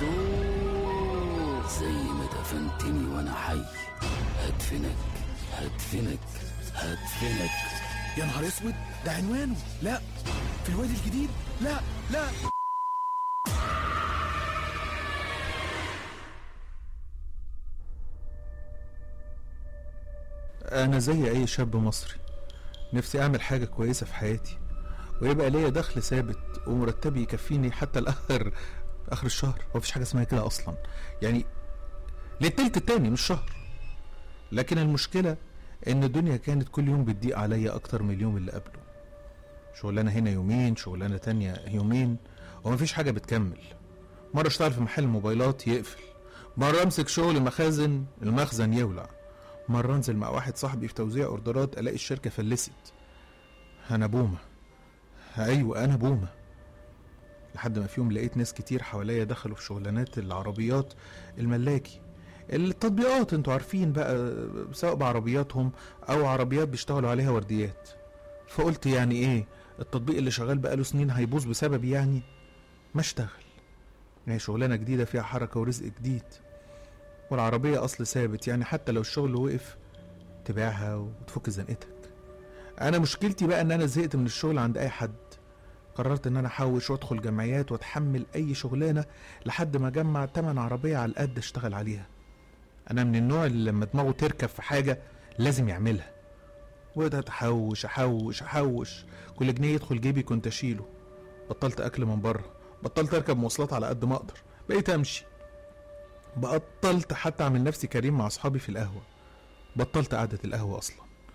دوق زي ما دفنتني وانا حي هدفنك هدفنك هدفنك يا نهار اسود ده عنوانه لا في الوادي الجديد لا لا أنا زي أي شاب مصري نفسي أعمل حاجة كويسة في حياتي ويبقى ليا دخل ثابت ومرتبي يكفيني حتى الآخر آخر الشهر هو مفيش حاجة اسمها كده أصلا يعني للتلت التاني مش شهر لكن المشكلة إن الدنيا كانت كل يوم بتضيق عليا أكتر من اليوم اللي قبله شغلانة هنا يومين شغلانة تانية يومين ومفيش حاجة بتكمل مرة اشتغل في محل موبايلات يقفل مرة امسك شغل مخازن المخزن يولع مرة انزل مع واحد صاحبي في توزيع اوردرات الاقي الشركة فلست انا بومة ايوه انا بومة لحد ما في يوم لقيت ناس كتير حواليا دخلوا في شغلانات العربيات الملاكي التطبيقات انتوا عارفين بقى سواء بعربياتهم او عربيات بيشتغلوا عليها ورديات فقلت يعني ايه التطبيق اللي شغال بقاله سنين هيبوظ بسببي يعني ما اشتغل هي شغلانة جديدة فيها حركة ورزق جديد والعربية أصل ثابت يعني حتى لو الشغل وقف تبيعها وتفك زنقتك أنا مشكلتي بقى إن أنا زهقت من الشغل عند أي حد قررت إن أنا أحوش وأدخل جمعيات وأتحمل أي شغلانة لحد ما أجمع تمن عربية على القد أشتغل عليها أنا من النوع اللي لما دماغه تركب في حاجة لازم يعملها وبدأت أحوش أحوش أحوش كل جنيه يدخل جيبي كنت أشيله بطلت أكل من بره بطلت أركب مواصلات على قد ما أقدر بقيت أمشي بطلت حتى أعمل نفسي كريم مع أصحابي في القهوة بطلت قعدة القهوة أصلا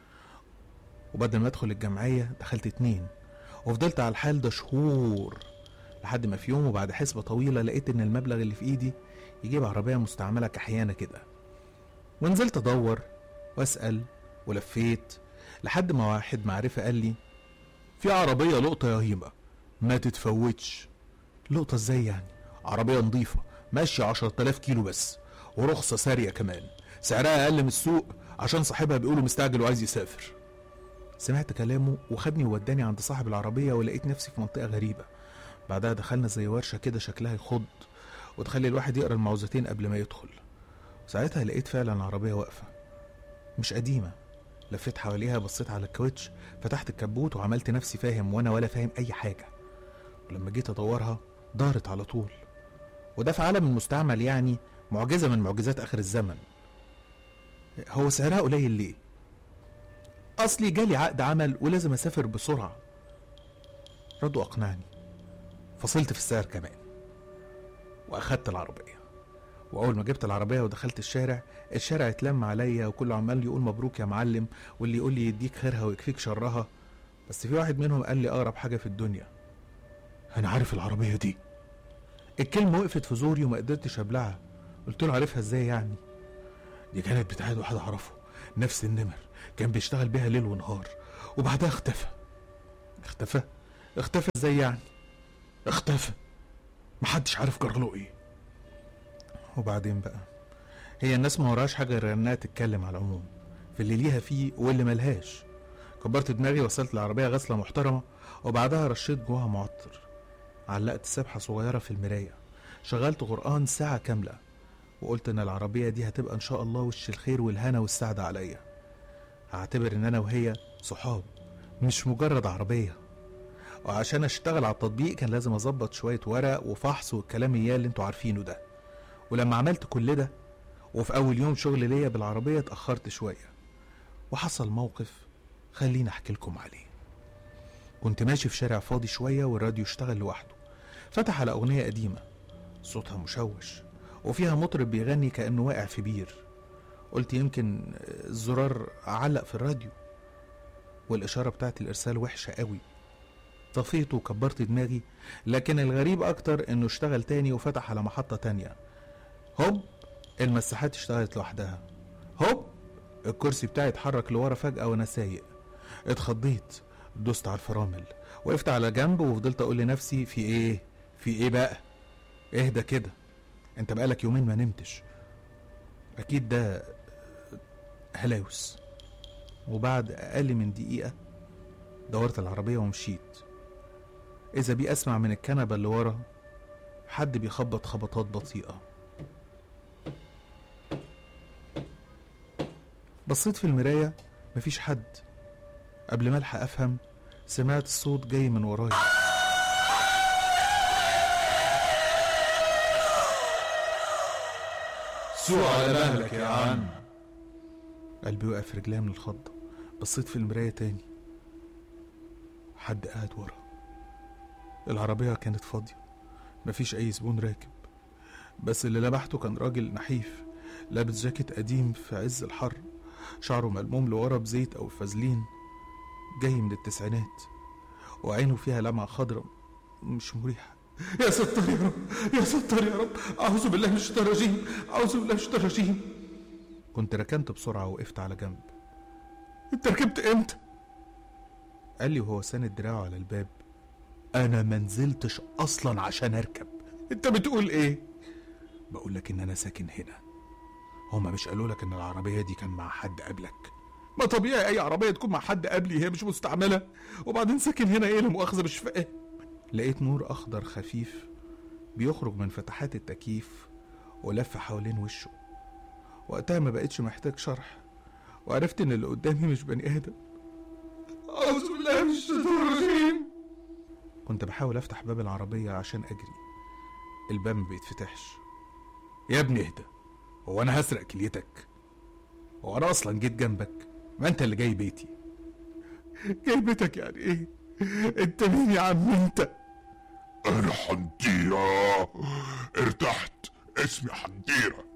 وبدل ما أدخل الجمعية دخلت اتنين وفضلت على الحال ده شهور لحد ما في يوم وبعد حسبة طويلة لقيت إن المبلغ اللي في إيدي يجيب عربية مستعملة كحيانة كده ونزلت أدور وأسأل ولفيت لحد ما واحد معرفة قال لي في عربية لقطة يا هيمة ما تتفوتش لقطة ازاي يعني عربية نظيفة ماشية عشرة آلاف كيلو بس ورخصة سارية كمان سعرها أقل من السوق عشان صاحبها بيقوله مستعجل وعايز يسافر سمعت كلامه وخدني ووداني عند صاحب العربية ولقيت نفسي في منطقة غريبة بعدها دخلنا زي ورشة كده شكلها يخض وتخلي الواحد يقرا المعوذتين قبل ما يدخل ساعتها لقيت فعلا عربية واقفة مش قديمة لفيت حواليها بصيت على الكاوتش فتحت الكبوت وعملت نفسي فاهم وانا ولا فاهم اي حاجة ولما جيت ادورها دارت على طول وده في عالم المستعمل يعني معجزة من معجزات اخر الزمن هو سعرها قليل ليه اصلي جالي عقد عمل ولازم اسافر بسرعة رد اقنعني فصلت في السعر كمان واخدت العربية واول ما جبت العربيه ودخلت الشارع الشارع اتلم عليا وكله عمال يقول مبروك يا معلم واللي يقول لي يديك خيرها ويكفيك شرها بس في واحد منهم قال لي اقرب حاجه في الدنيا انا عارف العربيه دي الكلمه وقفت في زوري وما قدرتش ابلعها قلت له عارفها ازاي يعني دي كانت بتاعت واحد اعرفه نفس النمر كان بيشتغل بيها ليل ونهار وبعدها اختفى اختفى اختفى ازاي يعني اختفى محدش عارف جراله ايه وبعدين بقى هي الناس ما وراش حاجه غير انها تتكلم على العموم في اللي ليها فيه واللي ملهاش كبرت دماغي وصلت العربيه غسله محترمه وبعدها رشيت جواها معطر علقت سبحه صغيره في المرايه شغلت قران ساعه كامله وقلت ان العربيه دي هتبقى ان شاء الله وش الخير والهنا والسعاده عليا هعتبر ان انا وهي صحاب مش مجرد عربيه وعشان اشتغل على التطبيق كان لازم اظبط شويه ورق وفحص والكلام اياه اللي انتوا عارفينه ده ولما عملت كل ده وفي أول يوم شغل ليا بالعربية اتأخرت شوية وحصل موقف خليني أحكي لكم عليه كنت ماشي في شارع فاضي شوية والراديو اشتغل لوحده فتح على أغنية قديمة صوتها مشوش وفيها مطرب بيغني كأنه واقع في بير قلت يمكن الزرار علق في الراديو والإشارة بتاعت الإرسال وحشة قوي طفيت وكبرت دماغي لكن الغريب أكتر إنه اشتغل تاني وفتح على محطة تانية هوب المساحات اشتغلت لوحدها هوب الكرسي بتاعي اتحرك لورا فجأة وأنا سايق اتخضيت دوست على الفرامل وقفت على جنب وفضلت أقول لنفسي في إيه في إيه بقى اهدى كده انت بقالك يومين ما نمتش أكيد ده هلاوس وبعد أقل من دقيقة دورت العربية ومشيت إذا بي أسمع من الكنبة اللي ورا حد بيخبط خبطات بطيئة بصيت في المراية مفيش حد قبل ما الحق افهم سمعت الصوت جاي من ورايا سوق على مهلك يا عم قلبي وقع في رجليا من الخضة بصيت في المراية تاني حد قاعد ورا العربية كانت فاضية مفيش أي زبون راكب بس اللي لمحته كان راجل نحيف لابس جاكيت قديم في عز الحر شعره ملموم لورا بزيت أو فازلين جاي من التسعينات وعينه فيها لمعة خضراء مش مريحة يا ستار يا رب يا ستار يا رب أعوذ بالله من الشيطان الرجيم أعوذ بالله من الشيطان الرجيم كنت ركنت بسرعة وقفت على جنب انت ركبت امتى؟ قال لي وهو ساند دراعه على الباب انا ما نزلتش اصلا عشان اركب انت بتقول ايه؟ بقول لك ان انا ساكن هنا هما مش قالوا لك ان العربية دي كان مع حد قبلك ما طبيعي اي عربية تكون مع حد قبلي هي مش مستعملة وبعدين ساكن هنا ايه لا مؤاخذة مش فاهم لقيت نور اخضر خفيف بيخرج من فتحات التكييف ولف حوالين وشه وقتها ما بقتش محتاج شرح وعرفت ان اللي قدامي مش بني ادم اعوذ بالله من الشيطان الرجيم كنت بحاول افتح باب العربيه عشان اجري الباب ما بيتفتحش يا ابني اهدى هو انا هسرق كليتك هو انا اصلا جيت جنبك ما انت اللي جاي بيتي جاي بيتك يعني ايه انت مين يا عم انت انا حنطيرة ارتحت اسمي حنطيرة